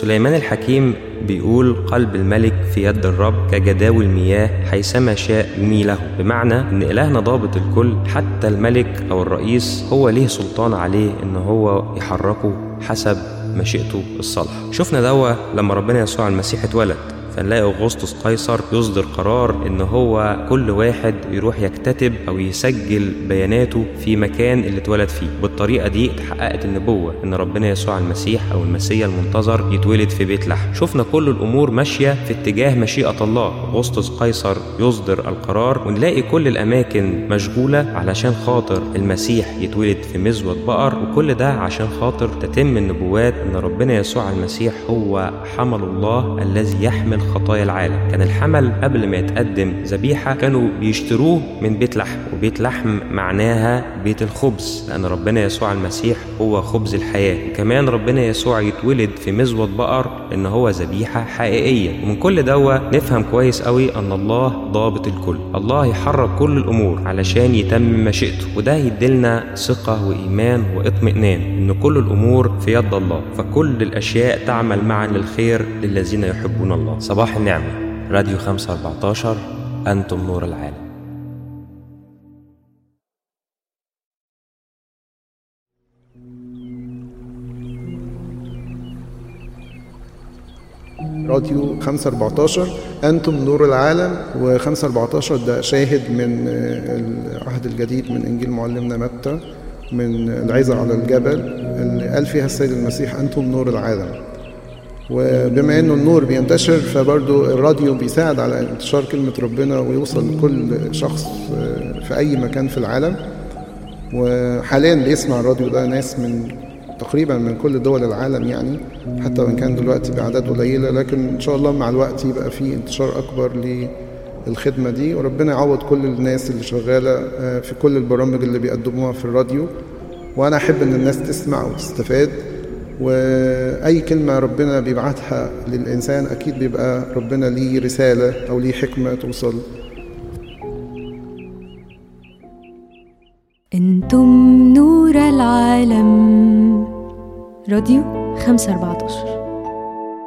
سليمان الحكيم بيقول قلب الملك في يد الرب كجداول المياه حيثما شاء يميله بمعنى ان الهنا ضابط الكل حتى الملك او الرئيس هو ليه سلطان عليه ان هو يحركه حسب مشيئته الصالحه شفنا دوا لما ربنا يسوع المسيح اتولد فنلاقي اغسطس قيصر يصدر قرار ان هو كل واحد يروح يكتتب او يسجل بياناته في مكان اللي اتولد فيه بالطريقه دي اتحققت النبوه ان ربنا يسوع المسيح او المسيا المنتظر يتولد في بيت لحم شفنا كل الامور ماشيه في اتجاه مشيئه الله اغسطس قيصر يصدر القرار ونلاقي كل الاماكن مشغوله علشان خاطر المسيح يتولد في مزود بقر وكل ده عشان خاطر تتم النبوات ان ربنا يسوع المسيح هو حمل الله الذي يحمل خطايا العالم كان الحمل قبل ما يتقدم ذبيحه كانوا بيشتروه من بيت لحم وبيت لحم معناها بيت الخبز لان ربنا يسوع المسيح هو خبز الحياه وكمان ربنا يسوع يتولد في مزود بقر ان هو ذبيحه حقيقيه ومن كل دوا نفهم كويس قوي ان الله ضابط الكل الله يحرك كل الامور علشان يتم مشيئته وده يديلنا ثقه وايمان واطمئنان ان كل الامور في يد الله فكل الاشياء تعمل معا للخير للذين يحبون الله صباح النعمه راديو 514 انتم نور العالم راديو 514 أنتم نور العالم و514 ده شاهد من العهد الجديد من إنجيل معلمنا متى من العزة على الجبل اللي قال فيها السيد المسيح أنتم نور العالم وبما انه النور بينتشر فبرضو الراديو بيساعد على انتشار كلمة ربنا ويوصل لكل شخص في أي مكان في العالم وحاليا بيسمع الراديو ده ناس من تقريبا من كل دول العالم يعني حتى وان كان دلوقتي باعداد قليله لكن ان شاء الله مع الوقت يبقى في انتشار اكبر للخدمه دي وربنا يعوض كل الناس اللي شغاله في كل البرامج اللي بيقدموها في الراديو وانا احب ان الناس تسمع وتستفاد واي كلمه ربنا بيبعتها للانسان اكيد بيبقى ربنا ليه رساله او ليه حكمه توصل انتم نور العالم راديو 514